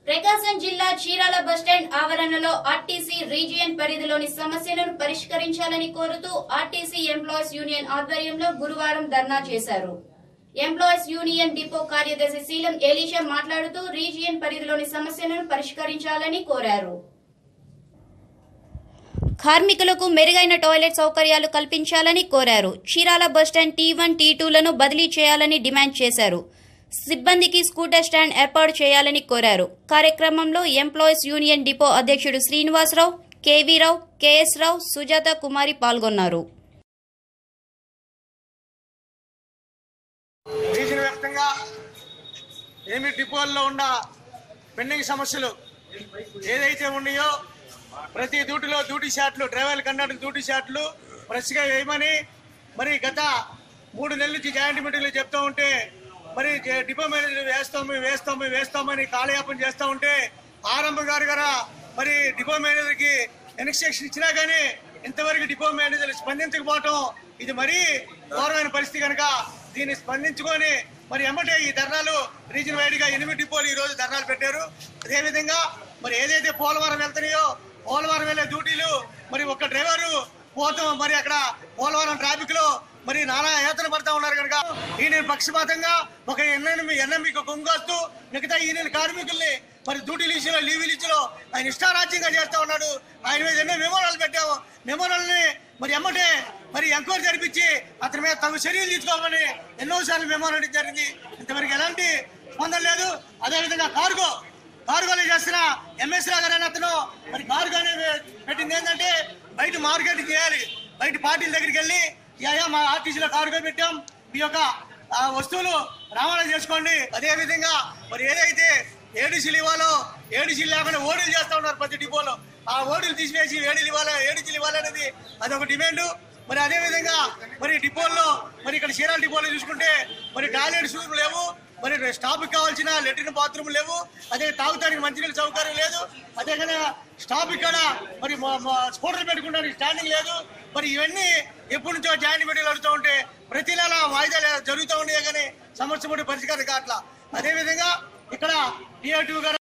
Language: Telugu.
ప్రకాశం జిల్లా చీరాల బస్టాండ్ ఆవరణలో ఆర్టీసీ రీజియన్ పరిధిలోని సమస్యలను పరిష్కరించాలని కోరుతూ ఆర్టీసీ ఎంప్లాయీస్ యూనియన్ ఆధ్వర్యంలో గురువారం ధర్నా చేశారు ఎంప్లాయీస్ యూనియన్ డిపో కార్యదర్శి శీలం ఎలీషా మాట్లాడుతూ రీజియన్ పరిధిలోని సమస్యలను పరిష్కరించాలని కోరారు కార్మికులకు మెరుగైన టాయిలెట్ సౌకర్యాలు కల్పించాలని కోరారు Chirala bus stand T one T టూలను బదిలీ చేయాలని డిమాండ్ చేశారు సిబ్బందికి స్కూటర్ స్టాండ్ ఏర్పాటు చేయాలని కోరారు కార్యక్రమంలో ఎంప్లాయీస్ యూనియన్ డిపో అధ్యక్షుడు శ్రీనివాసరావు కేవీరావు కెఎస్ రావు సుజాత కుమారి పాల్గొన్నారు రీజన్ వ్యాప్తంగా ఏమి డిపోల్లో ఉన్న పెండింగ్ సమస్యలు ఏదైతే ఉన్నాయో ప్రతి డ్యూటీలో డ్యూటీ షాట్లు డ్రైవర్ కండక్టర్ డ్యూటీ షాట్లు ఫ్రెష్గా వేయమని మరి గత మూడు నెలల నుంచి జాయింట్ మీటింగ్లు చెప్తూ ఉంటే మరి జే- డిపో మేనేజర్ వేస్తాము వేస్తాము వేస్తామని కాలయాపన చేస్తూ ఉంటే ఆరంభ గారు గారా మరి డిపో మేనేజర్కి ఇన్స్ట్రక్షన్ ఇచ్చినా కానీ ఇంతవరకు డిపో మేనేజర్ స్పందించకపోవటం ఇది మరీ ఘోరమైన పరిస్థితి కనుక దీన్ని స్పందించుకొని మరి ఎమ్మటే ఈ ధర్నాలు రీజన్ వైడ్ గా ఎనిమిది డిపోలు ఈ రోజు ధర్నాలు పెట్టారు అదేవిధంగా మరి ఏదైతే పోలవరం వెళ్తున్నాయో పోలవరం వెళ్ళే డ్యూటీలు మరి ఒక డ్రైవరు పోతాం మరి అక్కడ పోలవరం ట్రాఫిక్ లో మరి నానా యాతన పడతా ఉన్నారు కనుక ఈయన పక్షపాతంగా ఒక ఎన్ఎంఈ ఎన్ఎంఈకి కొంగొస్తూ మిగతా ఈయన కార్మికుల్ని మరి డ్యూటీలు ఇచ్చిలో లీవులు ఇచ్చిలో ఆయన ఇష్టారాజ్యంగా చేస్తా ఉన్నాడు ఆయన మీద ఎన్నో మెమోరాలు పెట్టాము మెమోరాల్ని మరి ఎమ్మటే మరి ఎంక్వైరీ జరిపించి అతని మీద తగు చర్యలు తీసుకోమని ఎన్నోసార్లు మెమోరాలు జరిగింది ఇంతవరకు ఎలాంటి స్పందన లేదు అదేవిధంగా కార్గో కార్గోలో చేస్తున్న ఎంఎస్ గారు అనే అతను మరి కార్గో అనేది పెట్టింది ఏంటంటే బయట మార్కెట్ చేయాలి బయట పార్టీల దగ్గరికి వెళ్ళి యా మా ఆర్టీసీలో కార్గో పెట్టాం మీ యొక్క ఆ, వస్తువులు రవాణా చేసుకోండి అదే విధంగా మరి ఏదైతే ఏడీసీలు ఇవ్వాలో ఏడీసీలు లేకుండా ఓడీలు చేస్తా ఉన్నారు ప్రతి డిపోలో ఆ ఓడీలు తీసివేసి ఏడీలు ఇవ్వాలి ఏడీసీలు ఇవ్వాలనేది అదొక డిమాండ్ మరి అదే విధంగా మరి డిపోల్లో మరి ఇక్కడ చీరాల డిపోలో చూసుకుంటే మరి టాయిలెట్స్ లేవు మరి స్టాఫ్ కావాల్సిన లెట్రిన్ బాత్రూమ్ లేవు అదే తాగుతానికి మంచినీళ్ళ సౌకర్యం లేదు అదే కానీ స్టాఫ్ ఇక్కడ మరి స్కూటర్ పెట్టుకుంటానికి స్టాండింగ్ లేదు మరి ఇవన్నీ ఎప్పటి నుంచో జాయింట్ మీటింగ్లు అడుగుతూ ఉంటే ప్రతి నెల వాయిదాలు జరుగుతూ ఉన్నాయి కానీ సమస్య పరిష్కారం కావట్లా అదే విధంగా ఇక్కడ టీఆర్ టూ గారు